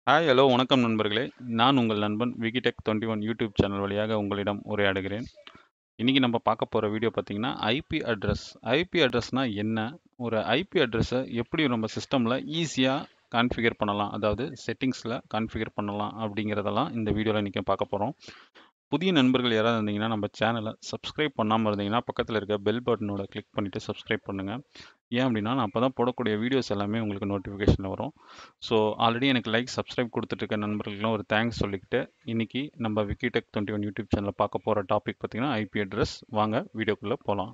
hi hello வணக்கம் நண்பர்களே நான் உங்கள் நண்பன் Vikitech twenty one YouTube channel வழியாக உங்களிடம் உரையாடுகிறேன் இன்றைக்கி நம்ம பார்க்க போகிற வீடியோ பார்த்தீங்கன்னா ஐபி அட்ரஸ் ஐபி அட்ரஸ்னால் என்ன ஒரு ஐபி அட்ரஸை எப்படி நம்ம சிஸ்டமில் ஈஸியாக கான்ஃபிகர் பண்ணலாம் அதாவது செட்டிங்ஸில் கான்ஃபிகர் பண்ணலாம் அப்படிங்கிறதெல்லாம் இந்த வீடியோவில் இன்றைக்கி பார்க்க போகிறோம் புதிய நண்பர்கள் யாராவது இருந்தீங்கன்னா நம்ம சேனலை சப்ஸ்கிரைப் பண்ணாமல் இருந்தீங்கன்னா பக்கத்தில் இருக்க பெல் பட்டனோட கிளிக் பண்ணிவிட்டு சப்ஸ்கிரைப் பண்ணுங்கள் ஏன் அப்படின்னா நான் அப்போ தான் போடக்கூடிய வீடியோஸ் எல்லாமே உங்களுக்கு நோட்டிஃபிகேஷனில் வரும் ஸோ ஆல்ரெடி எனக்கு லைக் சப்ஸ்கிரைப் கொடுத்துட்டு இருக்க நண்பர்களுக்கெல்லாம் ஒரு தேங்க்ஸ் சொல்லிக்கிட்டு இன்றைக்கி நம்ம விக்கிடெக் டுவெண்ட்டி ஒன் யூடியூப் சேனலில் பார்க்க போகிற டாபிக் பார்த்திங்கன்னா ஐபி அட்ரஸ் வாங்க வீடியோக்குள்ளே போகலாம்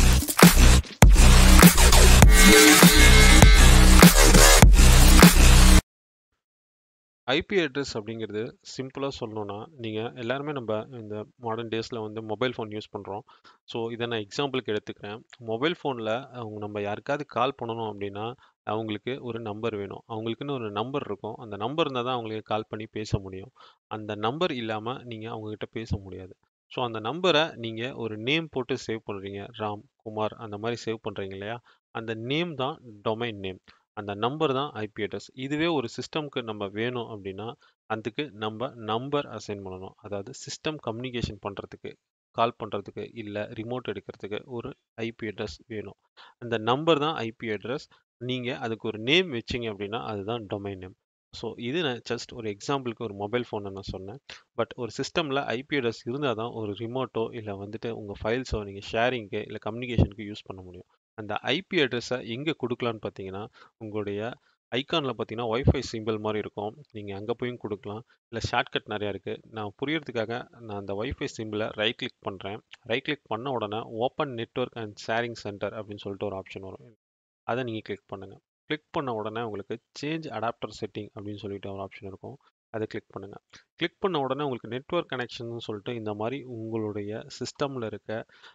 ஐபி அட்ரஸ் அப்படிங்கிறது சிம்பிளாக சொல்லணும்னா நீங்கள் எல்லாருமே நம்ம இந்த மாடர்ன் டேஸில் வந்து மொபைல் ஃபோன் யூஸ் பண்ணுறோம் ஸோ இதை நான் எக்ஸாம்பிளுக்கு எடுத்துக்கிறேன் மொபைல் ஃபோனில் அவங்க நம்ம யாருக்காவது கால் பண்ணணும் அப்படின்னா அவங்களுக்கு ஒரு நம்பர் வேணும் அவங்களுக்குன்னு ஒரு நம்பர் இருக்கும் அந்த நம்பர் இருந்தால் தான் அவங்களுக்கு கால் பண்ணி பேச முடியும் அந்த நம்பர் இல்லாமல் நீங்கள் அவங்கக்கிட்ட பேச முடியாது ஸோ அந்த நம்பரை நீங்கள் ஒரு நேம் போட்டு சேவ் பண்ணுறீங்க ராம் குமார் அந்த மாதிரி சேவ் பண்ணுறீங்க இல்லையா அந்த நேம் தான் டொமைன் நேம் அந்த நம்பர் தான் ஐபி அட்ரஸ் இதுவே ஒரு சிஸ்டம்க்கு நம்ம வேணும் அப்படின்னா அதுக்கு நம்ம நம்பர் அசைன் பண்ணணும் அதாவது சிஸ்டம் கம்யூனிகேஷன் பண்ணுறதுக்கு கால் பண்ணுறதுக்கு இல்லை ரிமோட் எடுக்கிறதுக்கு ஒரு ஐபி அட்ரஸ் வேணும் அந்த நம்பர் தான் ஐபி அட்ரஸ் நீங்கள் அதுக்கு ஒரு நேம் வச்சிங்க அப்படின்னா அதுதான் டொமைன் நேம் ஸோ இது நான் ஜஸ்ட் ஒரு எக்ஸாம்பிளுக்கு ஒரு மொபைல் ஃபோனை நான் சொன்னேன் பட் ஒரு சிஸ்டமில் ஐபி அட்ரஸ் இருந்தால் தான் ஒரு ரிமோட்டோ இல்லை வந்துட்டு உங்கள் ஃபைல்ஸோ நீங்கள் ஷேரிங்க்கு இல்லை கம்யூனிகேஷனுக்கு யூஸ் பண்ண முடியும் அந்த ஐபி அட்ரஸை எங்கே கொடுக்கலான்னு பார்த்தீங்கன்னா உங்களுடைய ஐக்கானில் பார்த்தீங்கன்னா ஒய்ஃபை சிம்பிள் மாதிரி இருக்கும் நீங்கள் அங்கே போயும் கொடுக்கலாம் இல்லை ஷார்ட்கட் நிறையா இருக்குது நான் புரியறதுக்காக நான் அந்த ஒய்ஃபை சிம்பிளை ரைட் கிளிக் பண்ணுறேன் ரைட் கிளிக் பண்ண உடனே open network and sharing center அப்படின்னு சொல்லிட்டு ஒரு ஆப்ஷன் வரும் அதை நீங்கள் கிளிக் பண்ணுங்கள் கிளிக் பண்ண உடனே உங்களுக்கு சேஞ்ச் அடாப்டர் செட்டிங் அப்படின்னு சொல்லிட்டு ஒரு ஆப்ஷன் இருக்கும் அதை கிளிக் பண்ணுங்கள் கிளிக் பண்ண உடனே உங்களுக்கு நெட்ஒர்க் கனெக்ஷன் சொல்லிட்டு இந்த மாதிரி உங்களுடைய சிஸ்டமில் இருக்க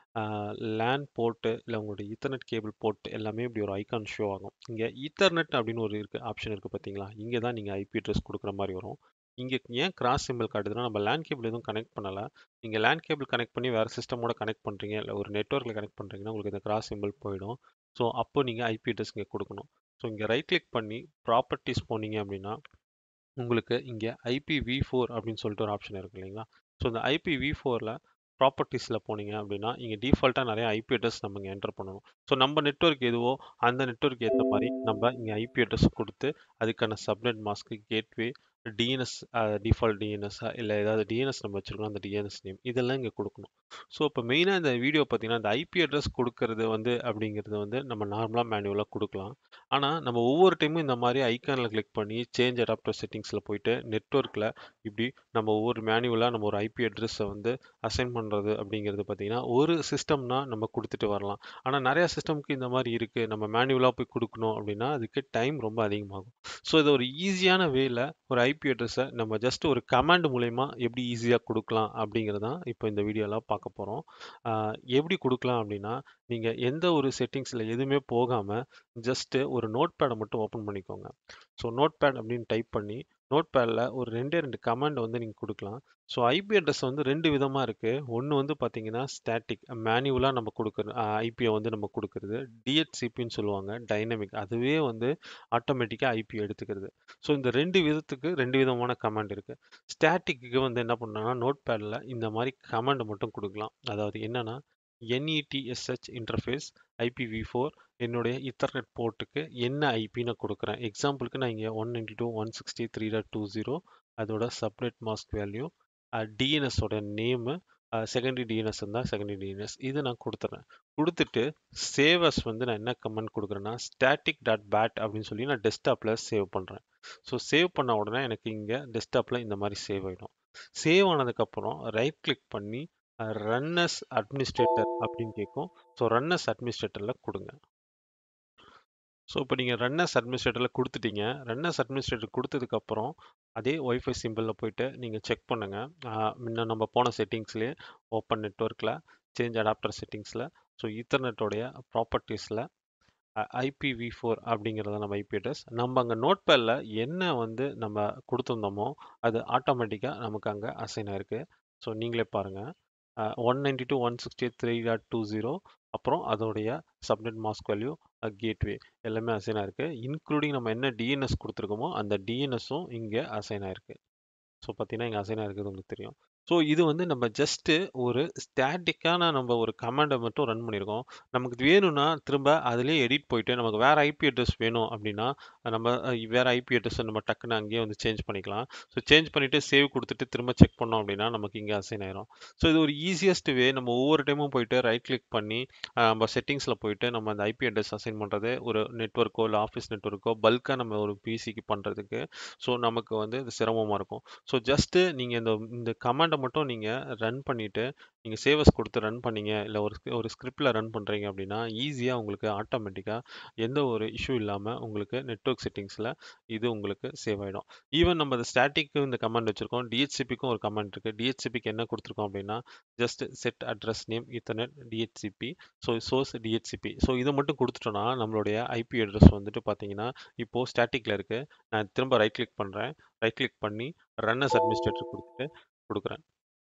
லேண்ட் போர்ட்டு இல்லை உங்களுடைய ஈத்தர்நெட் கேபிள் போர்ட் எல்லாமே இப்படி ஒரு ஐக்கான் ஷோ ஆகும் இங்கே ஈத்தர்நெட் அப்படின்னு ஒரு இருக்குது ஆப்ஷன் இருக்குது பார்த்தீங்களா இங்கே தான் நீங்கள் ஐபி அட்ரஸ் கொடுக்குற மாதிரி வரும் இங்கே ஏன் கிராஸ் சிம்பிள் காட்டுதுன்னா நம்ம லேண்ட் கேபிள் எதுவும் கனெக்ட் பண்ணலை நீங்கள் லேண்ட் கேபிள் கனெக்ட் பண்ணி வேறு சிஸ்டமோட கனெக்ட் பண்ணுறீங்க இல்லை ஒரு நெட்ஒர்க்கில் கனெக்ட் பண்ணுறீங்கன்னா உங்களுக்கு இந்த கிராஸ் சிம்பிள் போயிடும் ஸோ அப்போ நீங்கள் ஐபி அட்ரஸ் இங்கே கொடுக்கணும் ஸோ இங்கே ரைட் கிளிக் பண்ணி ப்ராப்பர்ட்டிஸ் போனீங்க அப்படின்னா உங்களுக்கு இங்கே ஐபி வி ஃபோர் அப்படின்னு சொல்லிட்டு ஒரு ஆப்ஷன் இருக்கு இல்லைங்களா ஸோ இந்த ஐபி வி ஃபோரில் ப்ராப்பர்ட்டிஸில் போனீங்க அப்படின்னா இங்கே டிஃபால்ட்டாக நிறைய ஐபி அட்ரஸ் நம்ம இங்கே என்டர் பண்ணணும் ஸோ நம்ம நெட்ஒர்க் எதுவோ அந்த நெட்ஒர்க் ஏற்ற மாதிரி நம்ம இங்கே ஐபி அட்ரஸ் கொடுத்து அதுக்கான subnet mask gateway DNS default டிஎன்எஸ்ஸா இல்லை ஏதாவது டிஎன்எஸ் நம்ம வச்சுருக்கோம் அந்த டிஎன்எஸ் நேம் இதெல்லாம் இங்கே கொடுக்கணும் ஸோ இப்போ மெயினாக இந்த வீடியோ பார்த்தீங்கன்னா இந்த ஐபி அட்ரஸ் கொடுக்கறது வந்து அப்படிங்கிறது வந்து நம்ம நார்மலாக மேனுவலாக கொடுக்கலாம் ஆனால் நம்ம ஒவ்வொரு டைமும் இந்த மாதிரி ஐக்கானில் கிளிக் பண்ணி சேஞ்ச் அடாப்டர் செட்டிங்ஸில் போயிட்டு நெட்ஒர்க்கில் இப்படி நம்ம ஒவ்வொரு மேனுவலாக நம்ம ஒரு ஐபி அட்ரஸை வந்து அசைன் பண்ணுறது அப்படிங்கிறது பார்த்தீங்கன்னா ஒரு சிஸ்டம்னா நம்ம கொடுத்துட்டு வரலாம் ஆனால் நிறையா சிஸ்டம்க்கு இந்த மாதிரி இருக்குது நம்ம மேனுவலாக போய் கொடுக்கணும் அப்படின்னா அதுக்கு டைம் ரொம்ப அதிகமாகும் ஸோ இது ஒரு ஈஸியான வேல ஒரு ஐபி அட்ரஸை நம்ம ஜஸ்ட் ஒரு கமாண்ட் மூலயமா எப்படி ஈஸியாக கொடுக்கலாம் அப்படிங்கிறது தான் இப்போ இந்த வீடியோலாம் பார்க்க போகிறோம் எப்படி கொடுக்கலாம் அப்படின்னா நீங்கள் எந்த ஒரு செட்டிங்ஸில் எதுவுமே போகாமல் ஜஸ்ட்டு ஒரு நோட் பேடை மட்டும் ஓப்பன் பண்ணிக்கோங்க ஸோ நோட் பேட் அப்படின்னு டைப் பண்ணி நோட் பேடில் ஒரு ரெண்டே ரெண்டு கமாண்ட் வந்து நீங்கள் கொடுக்கலாம் ஸோ ஐபி அட்ரஸ் வந்து ரெண்டு விதமாக இருக்குது ஒன்று வந்து பார்த்தீங்கன்னா ஸ்டாட்டிக் மேனுவலாக நம்ம கொடுக்குறது ஐபியை வந்து நம்ம கொடுக்குறது டிஹெச்சிபின்னு சொல்லுவாங்க டைனமிக் அதுவே வந்து ஆட்டோமேட்டிக்காக ஐபி எடுத்துக்கிறது ஸோ இந்த ரெண்டு விதத்துக்கு ரெண்டு விதமான கமாண்ட் இருக்குது ஸ்டாட்டிக்கு வந்து என்ன பண்ணோன்னா நோட் பேடில் இந்த மாதிரி கமாண்ட் மட்டும் கொடுக்கலாம் அதாவது என்னென்னா என்இடிஎஸ்ஹெச் இன்டர்ஃபேஸ் ஐபிவி ஃபோர் என்னுடைய இத்தர்நெட் போர்ட்டுக்கு என்ன ஐபி நான் கொடுக்குறேன் எக்ஸாம்பிளுக்கு நான் இங்கே one ninety two one sixty three dot two zero அதோட சப்நெட் மாஸ்க் வேல்யூ டிஎன்எஸோட நேமு செகண்டரி டிஎன்எஸ் இருந்தால் செகண்டரி டிஎன்எஸ் இது நான் கொடுத்துட்றேன் கொடுத்துட்டு சேவஸ் வந்து நான் என்ன கமெண்ட் கொடுக்குறேன்னா ஸ்டாட்டிக் டாட் பேட் அப்படின்னு சொல்லி நான் டெஸ்க்டாப்பில் சேவ் பண்ணுறேன் ஸோ சேவ் பண்ண உடனே எனக்கு இங்கே டெஸ்க்டாப்பில் இந்த மாதிரி சேவ் ஆகிடும் சேவ் ஆனதுக்கப்புறம் ரைட் கிளிக் பண்ணி ரன்னஸ் அட்மினிஸ்ட்ரேட்டர் அப்படின்னு கேட்கும் ஸோ ரன்னஸ் அட்மினிஸ்ட்ரேட்டரில் கொடுங்க ஸோ இப்போ நீங்கள் ரன்னஸ் அட்மினிஸ்ட்ரேட்டரில் கொடுத்துட்டீங்க ரன்னஸ் அட்மினிஸ்ட்ரேட்டர் கொடுத்ததுக்கப்புறம் அதே ஒய்ஃபை சிம்பிளில் போயிட்டு நீங்கள் செக் பண்ணுங்கள் முன்ன நம்ம போன செட்டிங்ஸ்லேயே ஓப்பன் நெட்ஒர்க்கில் சேஞ்ச் அடாப்டர் செட்டிங்ஸில் ஸோ ஈத்தர்நெட்டோடைய ப்ராப்பர்ட்டிஸில் ஐபிவி ஃபோர் அப்படிங்கிறத நம்ம ஐபி அட்ரஸ் நம்ம அங்கே நோட் பேடில் என்ன வந்து நம்ம கொடுத்துருந்தோமோ அது ஆட்டோமேட்டிக்காக நமக்கு அங்கே அசைன் ஆயிருக்கு ஸோ நீங்களே பாருங்கள் one ninety two one sixty three dot two zero அப்புறம் அதோடைய சப்நெட் மாஸ்க் வேல்யூ கேட்வே எல்லாமே அசைன் ஆயிருக்கு இன்க்ளூடிங் நம்ம என்ன டிஎன்எஸ் கொடுத்துருக்கோமோ அந்த டிஎன்எஸும் இங்கே அசைன் ஆயிருக்கு ஸோ பார்த்தீங்கன்னா இங்கே அசைன் ஆயிருக்குது உங்களுக்கு தெரியும் ஸோ இது வந்து நம்ம ஜஸ்ட்டு ஒரு ஸ்டாட்டிக்கான நம்ம ஒரு கமாண்டை மட்டும் ரன் பண்ணியிருக்கோம் நமக்கு இது வேணும்னா திரும்ப அதுலேயே எடிட் போயிட்டு நமக்கு வேறு ஐபி அட்ரஸ் வேணும் அப்படின்னா நம்ம அஹ், வேற ஐபி அட்ரஸை நம்ம டக்குன்னு அங்கேயே வந்து சேஞ்ச் பண்ணிக்கலாம் ஸோ சேஞ்ச் பண்ணிவிட்டு சேவ் கொடுத்துட்டு திரும்ப செக் பண்ணோம் அப்படின்னா நமக்கு இங்கே அசைன் ஆயிரும் ஸோ இது ஒரு ஈஸியஸ்ட் வே நம்ம ஒவ்வொரு டைமும் போயிட்டு ரைட் கிளிக் பண்ணி அஹ், நம்ம செட்டிங்ஸில் போயிட்டு நம்ம அந்த ஐபி அட்ரஸ் அசைன் பண்ணுறது ஒரு நெட்ஒர்க்கோ இல்லை ஆஃபீஸ் நெட்ஒர்க்கோ பல்காக நம்ம ஒரு பிசிக்கு பண்ணுறதுக்கு ஸோ நமக்கு வந்து இது சிரமமாக இருக்கும் ஸோ ஜஸ்ட்டு நீங்கள் இந்த இந்த கமாண்டை மட்டும் நீங்கள் ரன் பண்ணிவிட்டு நீங்கள் சேவஸ் கொடுத்து ரன் பண்ணீங்க இல்லை ஒரு sc- ஒரு ஸ்கிரிப்டில் ரன் பண்ணுறீங்க அப்படின்னா ஈஸியாக உங்களுக்கு ஆட்டோமேட்டிக்காக எந்த ஒரு இஷ்யூ இல்லாமல் உங்களுக்கு நெட்வொர்க் செட்டிங்ஸில் இது உங்களுக்கு சேவ் ஆகிடும் ஈவன் நம்ம இந்த ஸ்டாட்டிக்கு இந்த கமாண்ட் வச்சுருக்கோம் டிஹெச்சிபிக்கும் ஒரு கமாண்ட் இருக்குது டிஹெச்சிபிக்கு என்ன கொடுத்துருக்கோம் அப்படின்னா just set address name ethernet DHCP so source DHCP so இதை மட்டும் கொடுத்துட்டோன்னா நம்மளுடைய ஐபி அட்ரஸ் வந்துட்டு பார்த்தீங்கன்னா இப்போது ஸ்டாட்டிக்கில் இருக்குது நான் திரும்ப ரைட் கிளிக் பண்ணுறேன் ரைட் கிளிக் பண்ணி ரன்னஸ் அட்மினிஸ்ட்ரேட்டர் கொடுத்துட்டு கொடுக்குறேன்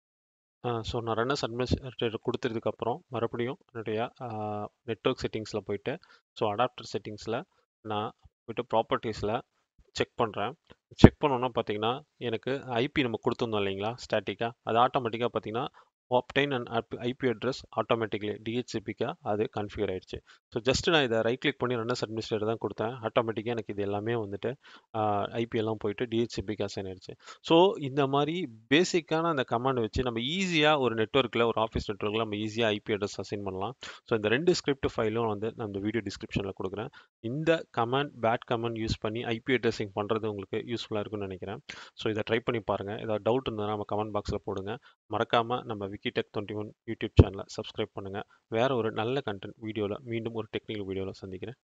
ஸோ நான் ரன்னஸ் அட்மினிஸ்ட்ரேட்டர் கொடுத்ததுக்கப்புறம் மறுபடியும் என்னுடைய நெட்வொர்க் செட்டிங்ஸில் போயிட்டு ஸோ அடாப்டர் செட்டிங்ஸில் நான் போயிட்டு ப்ராப்பர்ட்டிஸில் செக் பண்ணுறேன் செக் பண்ணோன்னா பார்த்தீங்கன்னா எனக்கு ஐபி நம்ம கொடுத்துருந்தோம் இல்லைங்களா ஸ்டாட்டிக்காக அது ஆட்டோமேட்டிக்காக பார்த்தீங்கன்னா obtain and IP address automatically டிஹெச்சிபிக்காக அது கன்ஃபிகர் ஆயிடுச்சு ஸோ ஜஸ்ட் நான் இதை ரைட் கிளிக் பண்ணி ரன்னஸ் அட்மினிஸ்ட்ரேட்டர் தான் கொடுத்தேன் ஆட்டோமேட்டிக்காக எனக்கு இது எல்லாமே வந்துட்டு ஐபி எல்லாம் போயிட்டு டிஹெச்சிபிக்கு அசைன் ஆயிடுச்சு ஸோ இந்த மாதிரி பேசிக்கான அந்த கமாண்ட் வச்சு நம்ம ஈஸியாக ஒரு நெட்ஒர்க்கில் ஒரு ஆஃபீஸ் நெட்ஒர்க்கில் நம்ம ஈஸியாக ஐபி அட்ரஸ் அசைன் பண்ணலாம் ஸோ இந்த ரெண்டு ஸ்கிரிப்ட் ஃபைலும் வந்து நான் இந்த வீடியோ டிஸ்கிரிப்ஷனில் கொடுக்குறேன் இந்த கமாண்ட் பேட் கமாண்ட் யூஸ் பண்ணி ஐபி அட்ரஸிங் பண்ணுறது உங்களுக்கு யூஸ்ஃபுல்லாக இருக்கும்னு நினைக்கிறேன் ஸோ இதை ட்ரை பண்ணி பாருங்கள் ஏதாவது டவுட் இருந்ததுன்னா நம்ம கமெண்ட் பாக்ஸில் போடுங்க மறக்காமல் நம்ம விக்கிடெக் டுவெண்ட்டி ஒன் யூடியூப் சேனலை சப்ஸ்கிரைப் பண்ணுங்கள் வேறு ஒரு நல்ல கண்டென்ட் வீடியோவில் மீண்டும் ஒரு டெக்னிக்கல் வீடியோவில் சந்திக்கிறேன்